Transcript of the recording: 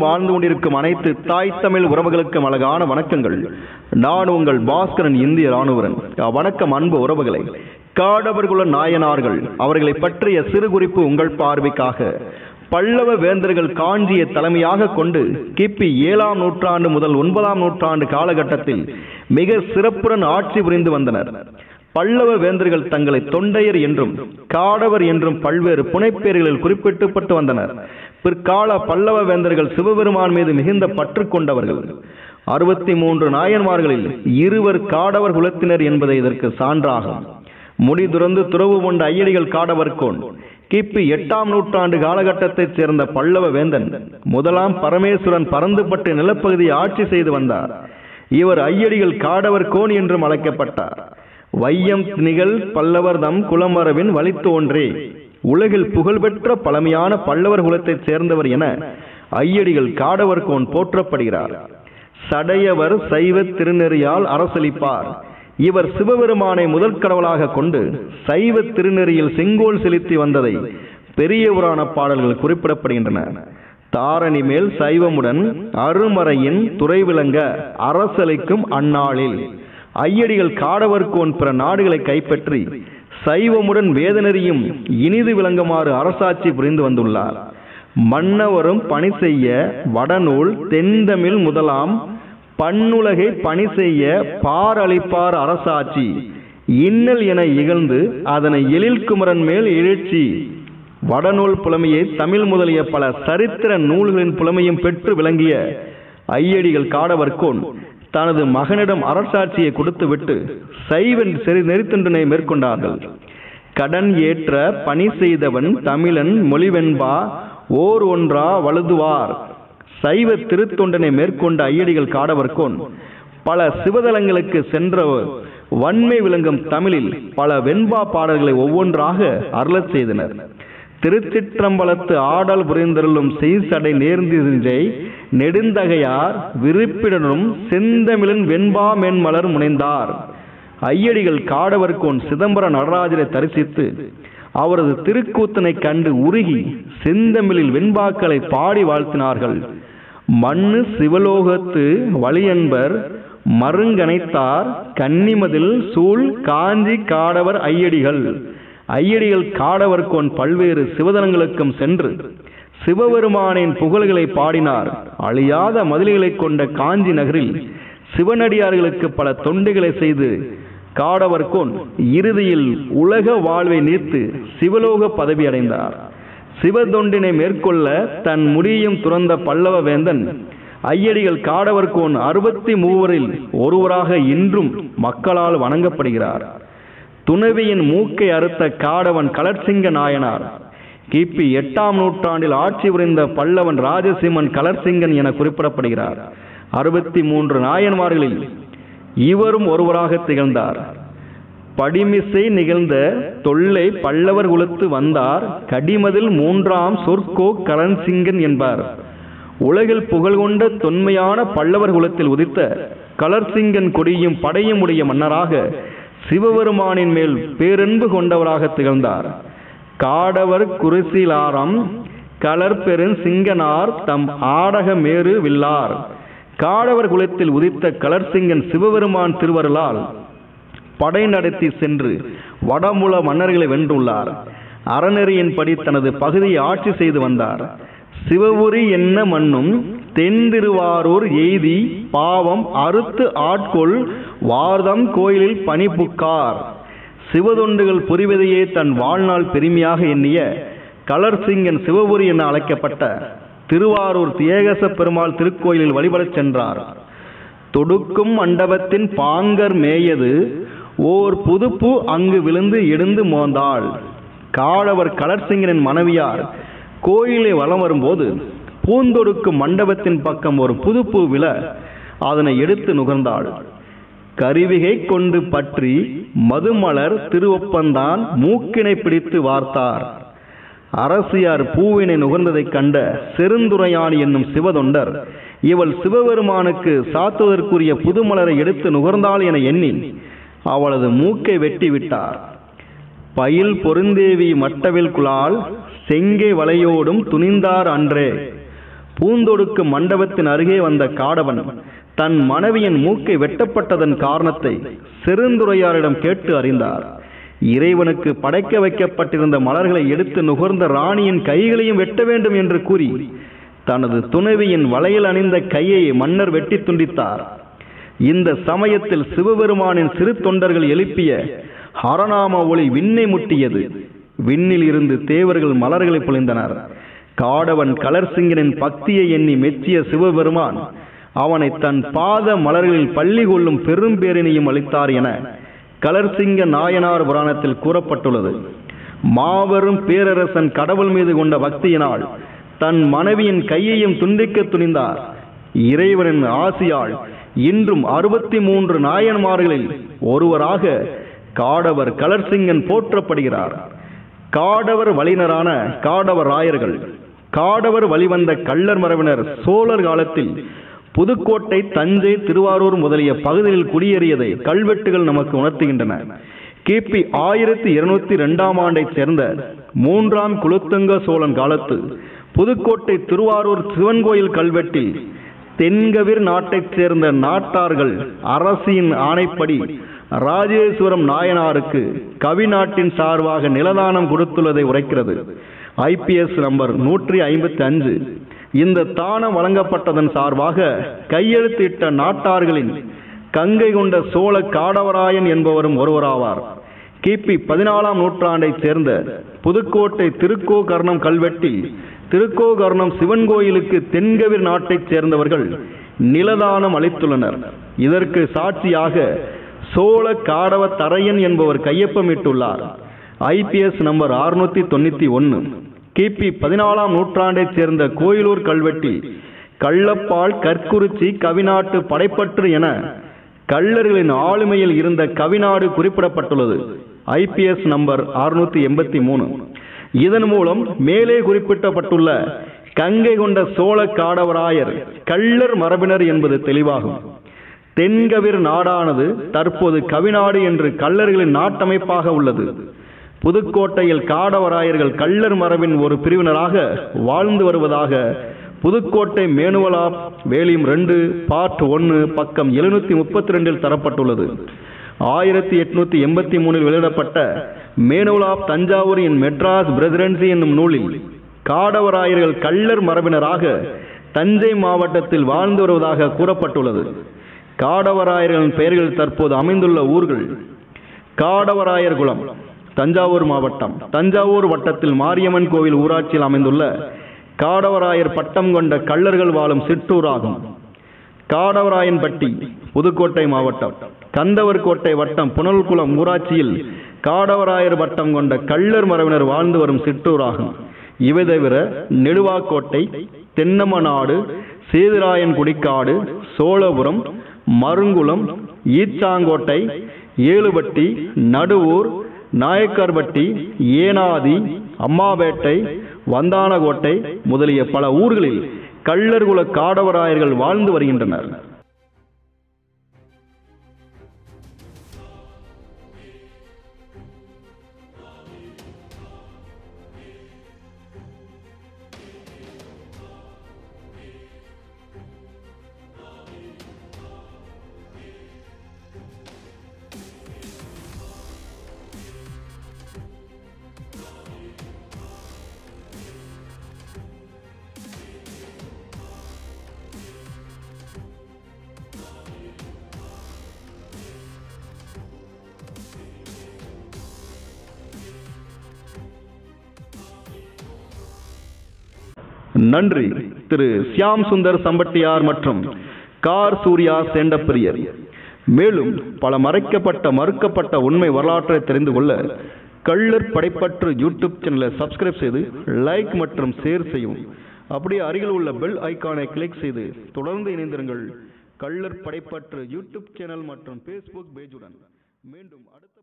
வாழ்ந்து கொண்டிருக்கும் அனைத்து தாய் தமிழ் உறவுகளுக்கும் அழகான வணக்கங்கள் நான் உங்கள் பாஸ்கரன் இந்திய ராணுவரன் வணக்கம் அன்பு உறவுகளை காடவர்குல நாயனார்கள் அவர்களை பற்றிய சிறு குறிப்பு உங்கள் பார்வைக்காக பல்லவ வேந்தர்கள் காஞ்சியை தலைமையாக கொண்டு கிபி ஏழாம் நூற்றாண்டு முதல் ஒன்பதாம் நூற்றாண்டு காலகட்டத்தில் மிக சிறப்புடன் ஆட்சி புரிந்து வந்தனர் பல்லவ வேந்தர்கள் தங்களை தொண்டையர் என்றும் காடவர் என்றும் பல்வேறு புனைப்பெயர்களில் குறிப்பிட்டப்பட்டு வந்தனர் பிற்கால பல்லவ வேந்தர்கள் சிவபெருமான் மீது மிகுந்த பற்று கொண்டவர்கள் அறுபத்தி மூன்று நாயன்மார்களில் இருவர் காடவர் குலத்தினர் என்பதை இதற்கு சான்றாகும் முடி துறந்து துறவு கொண்ட ஐயடிகள் காடவர்கோன் கிபி எட்டாம் நூற்றாண்டு காலகட்டத்தைச் சேர்ந்த பல்லவ வேந்தன் முதலாம் பரமேஸ்வரன் பறந்துபட்டு நிலப்பகுதியை ஆட்சி செய்து வந்தார் இவர் ஐயடிகள் காடவர் கோன் என்றும் அழைக்கப்பட்டார் வையம் நிகழ் பல்லவர் தம் குலமரபின் வழித்தோன்றே உலகில் புகழ்பெற்ற பழமையான பல்லவர் குலத்தைச் சேர்ந்தவர் என ஐயடிகள் காடவர் கோன் போற்றப்படுகிறார் சடையவர் சைவ திருநெறியால் அரசளிப்பார் இவர் சிவபெருமானை முதல் கடவுளாக கொண்டு சைவ திருநெறியில் செங்கோல் செலுத்தி வந்ததை பெரிய புராண பாடல்கள் குறிப்பிடப்படுகின்றன தாரணி மேல் சைவமுடன் அருமறையின் துறை விளங்க அரசளிக்கும் அந்நாளில் ஐயடிகள் காடவர்கோன் பிற நாடுகளை கைப்பற்றி சைவமுடன் வேதனரியும் இனிது விளங்குமாறு அரசாட்சி புரிந்து வந்துள்ளார் மன்னவரும் பணி செய்ய வடநூல் தென்தமிழ் முதலாம் பன்னுலகை பணி செய்ய பாரளிப்பார் அரசாட்சி இன்னல் என இகழ்ந்து அதனை எழில்குமரன் மேல் எழுச்சி வடநூல் புலமையை தமிழ் முதலிய பல சரித்திர நூல்களின் புலமையும் பெற்று விளங்கிய ஐயடிகள் காடவர்கோன் தனது மகனிடம் அரசாட்சியை கொடுத்துவிட்டு சைவன் செறி நெறித்தொண்டனை மேற்கொண்டார்கள் கடன் ஏற்ற பணி செய்தவன் தமிழன் மொழிவென்பா ஓர் ஒன்றா வழுதுவார் சைவ திருத்தொண்டனை மேற்கொண்ட ஐயடிகள் காடவர்கோன் பல சிவதலங்களுக்கு சென்ற வன்மை விளங்கும் தமிழில் பல வெண்பா பாடல்களை ஒவ்வொன்றாக அருளச் செய்தனர் திருச்சிற்றம்பலத்து ஆடல் புரிந்தருளும் செய்சடை நேர்ந்திருஞ்சை நெடுந்தகையார் விருப்பிடனும் செந்தமிழன் வெண்பா மென்மலர் முனைந்தார் ஐயடிகள் காடவர்கோன் சிதம்பர நடராஜரை தரிசித்து அவரது திருக்கூத்தனை கண்டு உருகி செந்தமிழில் வெண்பாக்களை பாடி வாழ்த்தினார்கள் மண்ணு சிவலோகத்து வழியன்பர் மருங்கனைத்தார் கன்னிமதில் சூழ் காஞ்சி காடவர் ஐயடிகள் ஐயடிகள் காடவர்கோன் பல்வேறு சிவதலங்களுக்கும் சென்று சிவபெருமானின் புகழ்களை பாடினார் அழியாத மதில்களை கொண்ட காஞ்சி நகரில் சிவனடியார்களுக்கு பல தொண்டுகளை செய்து காடவர்கோன் இறுதியில் உலக வாழ்வை நீர்த்து சிவலோக பதவி அடைந்தார் சிவதொண்டினை மேற்கொள்ள தன் முடியையும் துறந்த பல்லவ வேந்தன் ஐயடிகள் காடவர்கோன் அறுபத்தி மூவரில் ஒருவராக இன்றும் மக்களால் வணங்கப்படுகிறார் துணவியின் மூக்கை அறுத்த காடவன் கலர்சிங்க நாயனார் கிபி எட்டாம் நூற்றாண்டில் ஆட்சி புரிந்த பல்லவன் ராஜசிம்மன் கலர்சிங்கன் என குறிப்பிடப்படுகிறார் அறுபத்தி மூன்று நாயன்மார்களில் இவரும் ஒருவராக திகழ்ந்தார் படிமிசை நிகழ்ந்த தொல்லை பல்லவர் குலத்து வந்தார் கடிமதில் மூன்றாம் சொற்கோ கலன்சிங்கன் என்பார் உலகில் புகழ் கொண்ட தொன்மையான பல்லவர் குலத்தில் உதித்த கலர்சிங்கன் கொடியும் படையும் உடைய மன்னராக சிவபெருமானின் மேல் பேரன்பு கொண்டவராக திகழ்ந்தார் காடவர் குருசிலாரம் கலர்பெருன் சிங்கனார் தம் ஆடக மேரு வில்லார் காடவர் குலத்தில் உதித்த கலர்சிங்கன் சிவபெருமான் திருவருளால் படை நடத்தி சென்று வடமுல மன்னர்களை வென்றுள்ளார் அறநெறியின்படி தனது பகுதியை ஆட்சி செய்து வந்தார் சிவபுரி என்ன மண்ணும் தென்திருவாரூர் எய்தி பாவம் அறுத்து ஆட்கொள் வார்தம் கோயிலில் பணிபுக்கார் சிவதொண்டுகள் புரிவதையே தன் வாழ்நாள் பெருமையாக எண்ணிய கலர்சிங்கன் சிவபுரி என அழைக்கப்பட்ட திருவாரூர் தியேகச பெருமாள் திருக்கோயிலில் வழிபடச் சென்றார் தொடுக்கும் மண்டபத்தின் பாங்கர் மேயது ஓர் புதுப்பு அங்கு விழுந்து எடுந்து மோந்தாள் காடவர் கலர்சிங்கனின் மனைவியார் கோயிலை வலம் வரும்போது பூந்தொடுக்கும் மண்டபத்தின் பக்கம் ஒரு புதுப்பூ விழ அதனை எடுத்து நுகர்ந்தாள் கருவிகை கொண்டு பற்றி மதுமலர் திருவப்பந்தான் மூக்கினை பிடித்து வார்த்தார் அரசியார் பூவினை நுகர்ந்ததைக் கண்ட செருந்துரையான் என்னும் சிவதொண்டர் இவள் சிவபெருமானுக்கு சாத்துவதற்குரிய புதுமலரை எடுத்து நுகர்ந்தாள் என எண்ணி அவளது மூக்கை வெட்டி விட்டார் பயில் பொருந்தேவி மட்டவில் குழால் செங்கை வளையோடும் துணிந்தார் அன்றே பூந்தொடுக்கு மண்டபத்தின் அருகே வந்த காடவன் தன் மனைவியின் மூக்கை வெட்டப்பட்டதன் காரணத்தை செருந்துரையாரிடம் கேட்டு அறிந்தார் இறைவனுக்கு படைக்க வைக்கப்பட்டிருந்த மலர்களை எடுத்து நுகர்ந்த ராணியின் கைகளையும் வெட்ட வேண்டும் என்று கூறி தனது துணைவியின் வளையல் அணிந்த கையை மன்னர் வெட்டி துண்டித்தார் இந்த சமயத்தில் சிவபெருமானின் சிறு தொண்டர்கள் எழுப்பிய ஹரநாம ஒளி விண்ணை முட்டியது விண்ணில் இருந்து தேவர்கள் மலர்களை பொழிந்தனர் காடவன் கலர்சிங்கனின் பக்தியை எண்ணி மெச்சிய சிவபெருமான் அவனை தன் பாத மலர்களில் பள்ளி கொள்ளும் பெரும் பேரினையும் அளித்தார் என கலர்சிங்க நாயனார் புராணத்தில் கூறப்பட்டுள்ளது மாபெரும் பேரரசன் கடவுள் மீது கொண்ட பக்தியினால் தன் மனைவியின் கையையும் துண்டிக்க துணிந்தார் இறைவனின் ஆசியால் இன்றும் அறுபத்தி மூன்று நாயன்மார்களில் ஒருவராக காடவர் கலர்சிங்கன் போற்றப்படுகிறார் காடவர் வழியினரான காடவர் ராயர்கள் காடவர் வழிவந்த கள்ளர் மரபினர் சோழர் காலத்தில் புதுக்கோட்டை தஞ்சை திருவாரூர் முதலிய பகுதிகளில் குடியேறியதை கல்வெட்டுகள் நமக்கு உணர்த்துகின்றன கிபி ஆயிரத்தி இருநூத்தி இரண்டாம் ஆண்டைச் சேர்ந்த மூன்றாம் குலத்துங்க சோழன் காலத்து புதுக்கோட்டை திருவாரூர் சிவன் கோயில் கல்வெட்டில் தென்கவிர் நாட்டைச் சேர்ந்த நாட்டார்கள் அரசின் ஆணைப்படி ராஜேஸ்வரம் நாயனாருக்கு கவி நாட்டின் சார்பாக நிலதானம் கொடுத்துள்ளதை உரைக்கிறது ஐபிஎஸ் நம்பர் நூற்றி ஐம்பத்தி அஞ்சு இந்த தானம் வழங்கப்பட்டதன் சார்பாக கையெழுத்திட்ட நாட்டார்களின் கங்கை கொண்ட சோழ காடவராயன் என்பவரும் ஒருவராவார் கிபி பதினாலாம் நூற்றாண்டைச் சேர்ந்த புதுக்கோட்டை திருக்கோகர்ணம் கல்வெட்டில் திருக்கோகர்ணம் சிவன் கோயிலுக்கு தென்கவிர் நாட்டைச் சேர்ந்தவர்கள் நிலதானம் அளித்துள்ளனர் இதற்கு சாட்சியாக சோழ காடவ தரையன் என்பவர் கையொப்பமிட்டுள்ளார் ஐபிஎஸ் நம்பர் அறுநூத்தி தொண்ணூத்தி ஒன்னு கிபி பதினாலாம் நூற்றாண்டைச் சேர்ந்த கோயிலூர் கல்வெட்டில் கள்ளப்பால் கற்குறிச்சி கவிநாட்டு படைப்பற்று என கள்ளர்களின் ஆளுமையில் இருந்த கவிநாடு குறிப்பிடப்பட்டுள்ளது ஐபிஎஸ் நம்பர் அறுநூத்தி எண்பத்தி மூணு இதன் மூலம் மேலே குறிப்பிடப்பட்டுள்ள கங்கை கொண்ட சோழ காடவராயர் கள்ளர் மரபினர் என்பது தெளிவாகும் தென்கவிர் நாடானது தற்போது கவிநாடு என்று கள்ளர்களின் நாட்டமைப்பாக உள்ளது புதுக்கோட்டையில் காடவராயர்கள் கள்ளர் மரபின் ஒரு பிரிவினராக வாழ்ந்து வருவதாக புதுக்கோட்டை மேனுவலா வேலியம் ரெண்டு பார்ட் ஒன்று பக்கம் எழுநூத்தி முப்பத்தி ரெண்டில் தரப்பட்டுள்ளது ஆயிரத்தி எட்நூத்தி எண்பத்தி மூணில் வெளியிடப்பட்ட manual of Thanjavur in Madras presidency என்னும் நூலில் காடவராயர்கள் கள்ளர் மரபினராக தஞ்சை மாவட்டத்தில் வாழ்ந்து வருவதாக கூறப்பட்டுள்ளது காடவராயர்களின் பெயர்கள் தற்போது அமைந்துள்ள ஊர்கள் காடவராயர் குளம் தஞ்சாவூர் மாவட்டம் தஞ்சாவூர் வட்டத்தில் மாரியம்மன் கோவில் ஊராட்சியில் அமைந்துள்ள காடவராயர் பட்டம் கொண்ட கள்ளர்கள் வாழும் சிற்றூராகும் காடவராயன்பட்டி புதுக்கோட்டை மாவட்டம் கந்தவர் கோட்டை வட்டம் புனல்குளம் ஊராட்சியில் காடவராயர் பட்டம் கொண்ட கள்ளர் மரபினர் வாழ்ந்து வரும் சிற்றூராகும் இவை தவிர நெடுவாக்கோட்டை தென்னமநாடு சேதுராயன் குடிக்காடு சோழபுரம் மருங்குளம் ஈச்சாங்கோட்டை ஏழுபட்டி நடுவூர் நாயக்கர்பட்டி ஏனாதி அம்மாபேட்டை வந்தானகோட்டை முதலிய பல ஊர்களில் கள்ளர்குல காடவராயர்கள் வாழ்ந்து வருகின்றனர் நன்றி திரு சியாம் சுந்தர் சம்பட்டியார் மற்றும் கார் சூர்யா சேண்டப்பிரியர் மேலும் பல மறைக்கப்பட்ட மறுக்கப்பட்ட உண்மை வரலாற்றை தெரிந்து கொள்ள கள்ளர் படைப்பற்று யூடியூப் சேனலை சப்ஸ்கிரைப் செய்து லைக் மற்றும் ஷேர் செய்யவும் அப்படியே அருகில் உள்ள பெல் ஐகானை கிளிக் செய்து தொடர்ந்து இணைந்திருங்கள் கள்ளர் படைப்பற்று யூடியூப் சேனல் மற்றும் ஃபேஸ்புக் பேஜுடன் மீண்டும் அடுத்த